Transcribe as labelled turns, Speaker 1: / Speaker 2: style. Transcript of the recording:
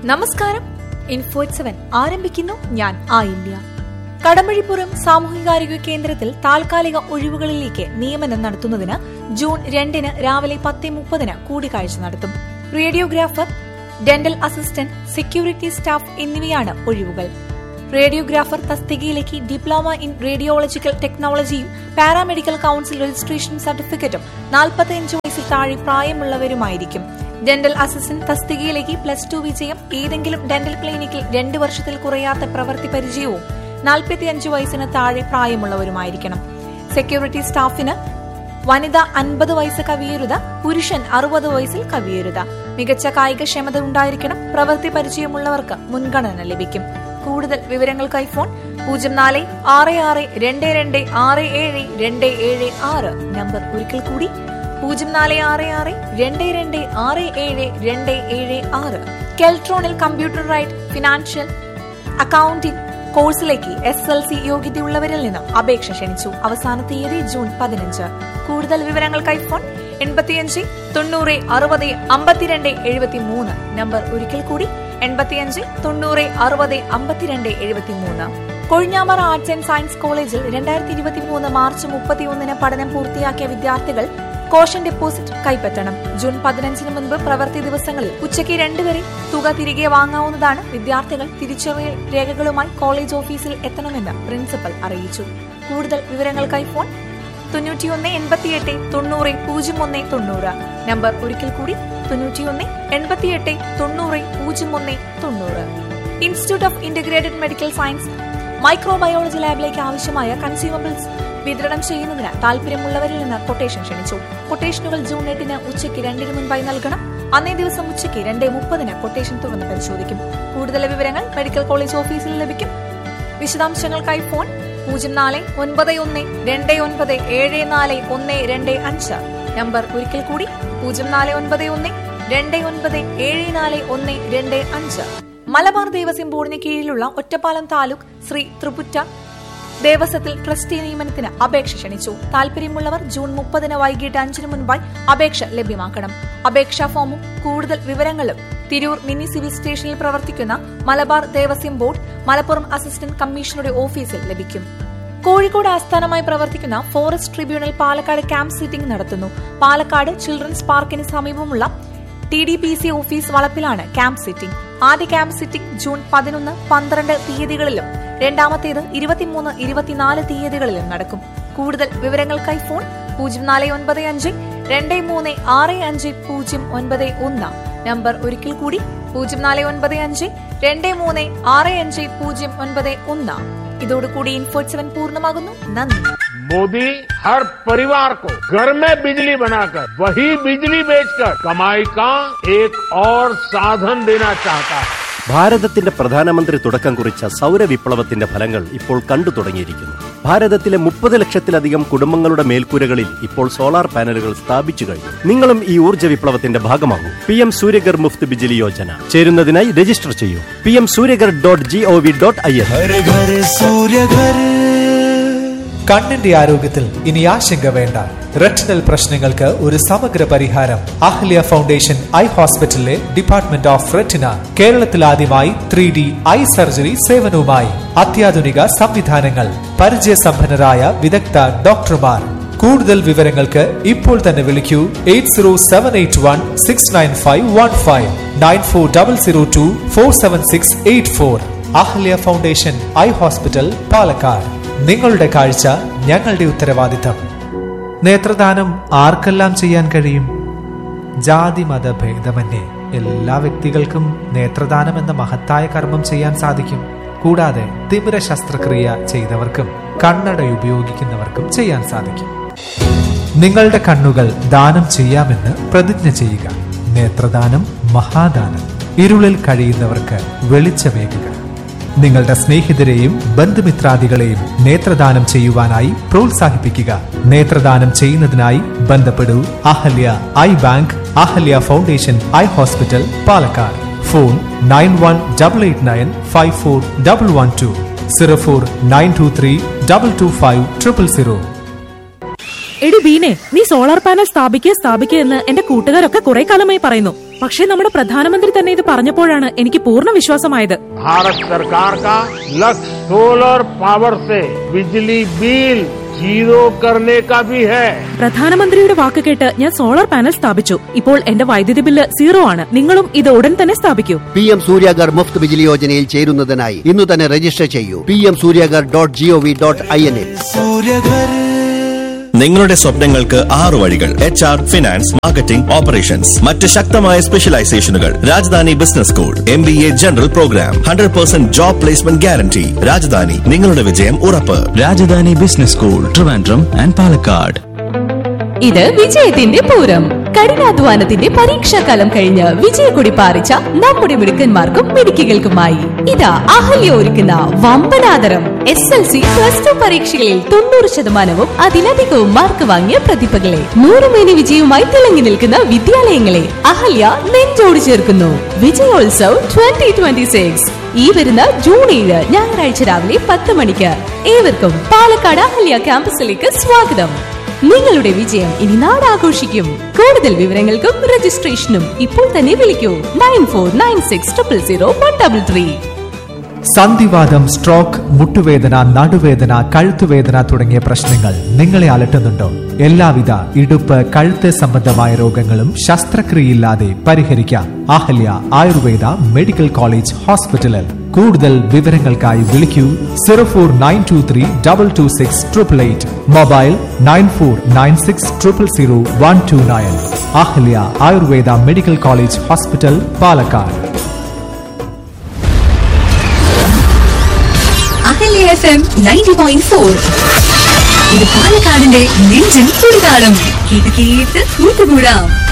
Speaker 1: നമസ്കാരം ഇൻഫോറ്റ് സെവൻ ആരംഭിക്കുന്നു ഞാൻ ആയില്യ കടമഴിപ്പുറം സാമൂഹികാരോഗ്യ കേന്ദ്രത്തിൽ താൽക്കാലിക ഒഴിവുകളിലേക്ക് നിയമനം നടത്തുന്നതിന് ജൂൺ രണ്ടിന് രാവിലെ പത്ത് മുപ്പതിന് കൂടിക്കാഴ്ച നടത്തും radiographer dental assistant security staff എന്നിവയാണ് ഒഴിവുകൾ റേഡിയോഗ്രാഫർ തസ്തികയിലേക്ക് ഡിപ്ലോമ ഇൻ റേഡിയോളജിക്കൽ ടെക്നോളജിയും പാരാമെഡിക്കൽ കൌൺസിൽ രജിസ്ട്രേഷൻ സർട്ടിഫിക്കറ്റും നാൽപ്പത്തിയഞ്ച് വയസ്സിൽ താഴെ പ്രായമുള്ളവരുമായിരിക്കും ഡെന്റൽ അസിസ്റ്റന്റ് തസ്തികയിലേക്ക് പ്ലസ് ടു വിജയം ഏതെങ്കിലും ഡെന്റൽ ക്ലിനിക്കിൽ രണ്ട് വർഷത്തിൽ കുറയാത്ത പ്രവൃത്തി പരിചയവും നാൽപ്പത്തിയഞ്ച് വയസ്സിന് താഴെ പ്രായമുള്ളവരുമായിരിക്കണം സെക്യൂരിറ്റി സ്റ്റാഫിന് വനിത അൻപത് വയസ്സ് കവിയരുത് പുരുഷൻ അറുപത് വയസ്സിൽ കവിയരുത് മികച്ച കായികക്ഷമത ഉണ്ടായിരിക്കണം പ്രവൃത്തി പരിചയമുള്ളവർക്ക് മുൻഗണന ലഭിക്കും കൂടുതൽ വിവരങ്ങൾക്കായി ഫോൺ പൂജ്യം നാല് ആറ് ആറ് രണ്ട് രണ്ട് ആറ് ഏഴ് രണ്ട് ഏഴ് ആറ് നമ്പർ ഒരിക്കൽ കൂടി പൂജ്യം നാല് ആറ് ആറ് രണ്ട് രണ്ട് ആറ് ഏഴ് രണ്ട് ഏഴ് ആറ് കെൽട്രോണിൽ കമ്പ്യൂട്ടർ റൈറ്റ് ഫിനാൻഷ്യൽ അക്കൌണ്ടിംഗ് കോഴ്സിലേക്ക് എസ് എൽ സി യോഗ്യതയുള്ളവരിൽ നിന്ന് അപേക്ഷ ക്ഷണിച്ചു അവസാന തീയതി ജൂൺ പതിനഞ്ച് കൂടുതൽ വിവരങ്ങൾക്കായി ഫോൺ എൺപത്തിയഞ്ച് തൊണ്ണൂറ് അറുപത് അമ്പത്തിരണ്ട് എഴുപത്തി മൂന്ന് നമ്പർ ഒരിക്കൽ കൂടി എൺപത്തിയഞ്ച് തൊണ്ണൂറ് അറുപത് അമ്പത്തിരണ്ട് എഴുപത്തി മൂന്ന് കൊഴിഞ്ഞാമറ ആർട്സ് ആൻഡ് സയൻസ് കോളേജിൽ രണ്ടായിരത്തി ഇരുപത്തി മൂന്ന് മാർച്ച് മുപ്പത്തിയൊന്നിന് പഠനം പൂർത്തിയാക്കിയ വിദ്യാർത്ഥികൾ കോഷൻ ഡെപ്പോസിറ്റ് കൈപ്പറ്റണം ജൂൺ പതിനഞ്ചിന് മുൻപ് പ്രവൃത്തി ദിവസങ്ങളിൽ ഉച്ചയ്ക്ക് രണ്ട് വരെ തുക തിരികെ വാങ്ങാവുന്നതാണ് വിദ്യാർത്ഥികൾ തിരിച്ചറിയൽ രേഖകളുമായി കോളേജ് ഓഫീസിൽ എത്തണമെന്ന് പ്രിൻസിപ്പൽ അറിയിച്ചു കൂടുതൽ വിവരങ്ങൾക്കായി ഫോൺ തൊണ്ണൂറ്റിയൊന്ന് എൺപത്തിയെട്ട് തൊണ്ണൂറ് പൂജ്യം ഒന്ന് തൊണ്ണൂറ് നമ്പർ ഒരിക്കൽ കൂടി തൊണ്ണൂറ്റിയൊന്ന് എൺപത്തിയെട്ട് തൊണ്ണൂറ് പൂജ്യം ഒന്ന് തൊണ്ണൂറ് institute of integrated medical science microbiology ലാബിലേക്ക് ആവശ്യമായ കൺസ്യൂമബിൾസ് വിതരണം ചെയ്യുന്നതിന് താല്പര്യമുള്ളവരിൽ നിന്ന് കൊട്ടേഷൻ ക്ഷണിച്ചു കൊട്ടേഷനുകൾ ജൂൺ എട്ടിന് ഉച്ചയ്ക്ക് രണ്ടിന് മുൻപായി നൽകണം അന്നേ ദിവസം ഉച്ചയ്ക്ക് രണ്ട് മുപ്പതിന് കൊട്ടേഷൻ തുറന്ന് പരിശോധിക്കും കൂടുതൽ വിവരങ്ങൾ മെഡിക്കൽ കോളേജ് ഓഫീസിൽ ലഭിക്കും വിശദാംശങ്ങൾക്കായി ഫോൺ പൂജ്യം നാല് ഒൻപത് ഒന്ന് രണ്ട് ഒൻപത് ഏഴ് നാല് ഒന്ന് രണ്ട് അഞ്ച് നമ്പർ ഒരിക്കൽ കൂടി പൂജ്യം നാല് ഒൻപത് ഒന്ന് രണ്ട് ഒൻപത് ഏഴ് നാല് ഒന്ന് രണ്ട് അഞ്ച് മലബാർ ദേവസ്വം ബോർഡിന് കീഴിലുള്ള ഒറ്റപ്പാലം താലൂക്ക് ശ്രീ ത്രിപുറ്റ ദേവസ്വത്തിൽ ട്രസ്റ്റി നിയമനത്തിന് അപേക്ഷ ക്ഷണിച്ചു താല്പര്യമുള്ളവർ ജൂൺ മുപ്പതിന് വൈകിട്ട് അഞ്ചിന് മുൻപായി അപേക്ഷ ലഭ്യമാക്കണം അപേക്ഷാ ഫോമും കൂടുതൽ വിവരങ്ങളും തിരൂർ മിനി സിവിൽ സ്റ്റേഷനിൽ പ്രവർത്തിക്കുന്ന മലബാർ ദേവസ്വം ബോർഡ് മലപ്പുറം അസിസ്റ്റന്റ് കമ്മീഷണറുടെ ഓഫീസിൽ ലഭിക്കും കോഴിക്കോട് ആസ്ഥാനമായി പ്രവർത്തിക്കുന്ന forest tribunal Palakkad camp sitting നടത്തുന്നു പാലക്കാട് ചിൽഡ്രൻസ് പാർക്കിന് സമീപമുള്ള T D P C office വളപ്പിലാണ് ക്യാമ്പ് സിറ്റിംഗ് ആദ്യ ക്യാമ്പ് സിറ്റിംഗ് ജൂൺ പതിനൊന്ന് പന്ത്രണ്ട് തീയതികളിലും രണ്ടാമത്തേത് ഇരുപത്തിമൂന്ന് ഇരുപത്തിനാല് തീയതികളിലും നടക്കും കൂടുതൽ വിവരങ്ങൾക്കായി ഫോൺ പൂജ്യം നാല് ഒൻപത് അഞ്ച് രണ്ട് മൂന്ന് ആറ് അഞ്ച് പൂജ്യം ഒൻപത് ഒന്ന് നമ്പർ ഒരിക്കൽ കൂടി പൂജ്യം നാല് ഒൻപത് അഞ്ച് രണ്ട് മൂന്ന് ആറ് അഞ്ച് പൂജ്യം ഒൻപത് ഒന്ന് ഇതോടുകൂടി ഇൻഫോട്ട് സെവൻ പൂർണ്ണമാകുന്നു നന്ദി
Speaker 2: मोदी हर परिवार को घर में बिजली बनाकर वही बिजली बेचकर कमाई का एक और साधन देना चाहता है
Speaker 3: ഭാരതത്തിന്റെ പ്രധാനമന്ത്രി തുടക്കം കുറിച്ച സൗരവിപ്ലവത്തിന്റെ ഫലങ്ങൾ ഇപ്പോൾ കണ്ടു തുടങ്ങിയിരിക്കുന്നു ഭാരതത്തിലെ മുപ്പത് ലക്ഷത്തിലധികം കുടുംബങ്ങളുടെ മേൽക്കൂരകളിൽ ഇപ്പോൾ സോളാർ പാനലുകൾ സ്ഥാപിച്ചു കഴിഞ്ഞു നിങ്ങളും ഈ ഊർജ്ജ വിപ്ലവത്തിന്റെ ഭാഗമാകൂ പി എം സൂര്യഗർ മുഫ്ത് ബിജിലി യോജന ചേരുന്നതിനായി രജിസ്റ്റർ ചെയ്യൂ P M Suryaghar dot G O V dot I N
Speaker 4: Ghar Ghar सूर्य घर കണ്ണിന്റെ ആരോഗ്യത്തിൽ ഇനി ആശങ്ക വേണ്ട റെറ്റിനൽ പ്രശ്നങ്ങൾക്ക് ഒരു സമഗ്ര പരിഹാരം അഹ്ലിയ ഫൗണ്ടേഷൻ ഐ ഹോസ്പിറ്റലിലെ ഡിപ്പാർട്ട്മെന്റ് ഓഫ് റെറ്റിന കേരളത്തിൽ ആദ്യമായി ത്രീ ഡി ഐ സർജറി സേവനവുമായി അത്യാധുനിക സംവിധാനങ്ങൾ പരിചയസമ്പന്നരായ വിദഗ്ധ ഡോക്ടർമാർ കൂടുതൽ വിവരങ്ങൾക്ക് ഇപ്പോൾ തന്നെ വിളിക്കൂ eight zero seven eight one six nine five one five nine four double zero two four seven six eight four Ahalia foundation eye hospital Palakkad നിങ്ങളുടെ കാഴ്ച ഞങ്ങളുടെ ഉത്തരവാദിത്തം നേത്രദാനം ആർക്കെല്ലാം ചെയ്യാൻ കഴിയും ജാതി മത ഭേദമന്യേ എല്ലാ വ്യക്തികൾക്കും നേത്രദാനം എന്ന മഹത്തായ കർമ്മം ചെയ്യാൻ സാധിക്കും കൂടാതെ തിമിര ശസ്ത്രക്രിയ ചെയ്തവർക്കും കണ്ണട ഉപയോഗിക്കുന്നവർക്കും ചെയ്യാൻ സാധിക്കും നിങ്ങളുടെ കണ്ണുകൾ ദാനം ചെയ്യാമെന്ന് പ്രതിജ്ഞ ചെയ്യുക നേത്രദാനം മഹാദാനം ഇരുളിൽ കഴിയുന്നവർക്ക് വെളിച്ചമേകുക നിങ്ങളുടെ സ്നേഹിതരെയും ബന്ധുമിത്രാദികളെയും നേത്രദാനം ചെയ്യുവാനായി പ്രോത്സാഹിപ്പിക്കുക നേത്രദാനം ചെയ്യുന്നതിനായി ബന്ധപ്പെടൂ Ahalia eye bank Ahalia foundation eye hospital Palakkad phone nine one double eight nine five four double one two zero four nine two three double two five triple zero
Speaker 5: എടി ബീനെ നീ സോളാർ പാനൽ സ്ഥാപിക്കുക സ്ഥാപിക്കുക എന്ന് എന്റെ കൂട്ടുകാരൊക്കെ കുറെ കാലമായി പറയുന്നു പക്ഷേ നമ്മുടെ പ്രധാനമന്ത്രി തന്നെ ഇത് പറഞ്ഞപ്പോഴാണ് എനിക്ക് പൂർണ്ണ വിശ്വാസമായത്
Speaker 2: भारत सरकार का लक्ष्य सोलर पावर से बिजली बिल जीरो करने का भी है
Speaker 5: പ്രധാനമന്ത്രിയുടെ വാക്ക് കേട്ട് ഞാൻ സോളാർ പാനൽ സ്ഥാപിച്ചു ഇപ്പോൾ എന്റെ വൈദ്യുതി ബില്ല് സീറോ ആണ് നിങ്ങളും ഇത് ഉടൻ തന്നെ സ്ഥാപിക്കൂ
Speaker 6: പി എം സൂര്യാഗർ മുഫ്ത് ബിജിലി യോജനയിൽ ചേരുന്നതിനായി ഇന്ന് തന്നെ രജിസ്റ്റർ ചെയ്യൂ P M Suryaghar dot G O V dot I N എ
Speaker 7: നിങ്ങളുടെ സ്വപ്നങ്ങൾക്ക് ആറു വഴികൾ H R finance marketing operations മറ്റ് ശക്തമായ സ്പെഷ്യലൈസേഷനുകൾ Rajadhani business school M B A general programme hundred percent job placement guarantee Rajadhani നിങ്ങളുടെ വിജയം ഉറപ്പ്
Speaker 8: Rajadhani business school Trivandrum and Palakkad
Speaker 9: ഇത് വിജയത്തിന്റെ പൂരം കഠിനാധ്വാനത്തിന്റെ പരീക്ഷാകാലം കഴിഞ്ഞ് വിജയക്കൊടി പാറിച്ച നമ്മുടെ മിടുക്കന്മാർക്കും മിടുക്കികൾക്കുമായി ഇതാ അഹല്യ ഒരുക്കുന്ന വമ്പനാദരം S L C plus two പരീക്ഷകളിൽ തൊണ്ണൂറ് ശതമാനവും അതിലധികവും മാർക്ക് വാങ്ങിയ പ്രതിഭകളെ നൂറുമേനി വിജയവുമായി തിളങ്ങി നിൽക്കുന്ന വിദ്യാലയങ്ങളെ അഹല്യ നെഞ്ചോട് ചേർക്കുന്നു വിജയോത്സവ് ട്വന്റി ട്വന്റി സിക്സ് ഈ വരുന്ന ജൂൺ ഏഴ് ഞായറാഴ്ച രാവിലെ പത്ത് മണിക്ക് ഏവർക്കും പാലക്കാട് അഹല്യ ക്യാമ്പസിലേക്ക് സ്വാഗതം നിങ്ങളുടെ വിജയം ഇനി നാടാഘോഷിക്കും കൂടുതൽ വിവരങ്ങൾക്കും രജിസ്ട്രേഷനും ഇപ്പോൾ തന്നെ വിളിക്കൂ nine four nine six triple zero one double three
Speaker 4: സന്ധിവാദം സ്ട്രോക്ക് മുട്ടുവേദന നടുവേദന കഴുത്തുവേദന തുടങ്ങിയ പ്രശ്നങ്ങൾ നിങ്ങളെ അലട്ടുന്നുണ്ടോ എല്ലാവിധ ഇടുപ്പ് കഴുത്ത് സംബന്ധമായ രോഗങ്ങളും ശസ്ത്രക്രിയയില്ലാതെ പരിഹരിക്കാം അഹല്യ ആയുർവേദ മെഡിക്കൽ കോളേജ് ഹോസ്പിറ്റലിൽ കൂടുതൽ വിവരങ്ങൾക്കായി വിളിക്കൂ zero four nine two three double two six triple eight mobile nine four nine six triple zero one two nine Ahalia Ayurveda medical college hospital Palakkad
Speaker 9: Ahalia F M ninety point four ഇത് പാലക്കാടിന്റെ നെഞ്ചിൻ തുടിതാളം കേട്ട് കേട്ട് കൂട്ടുകൂടാം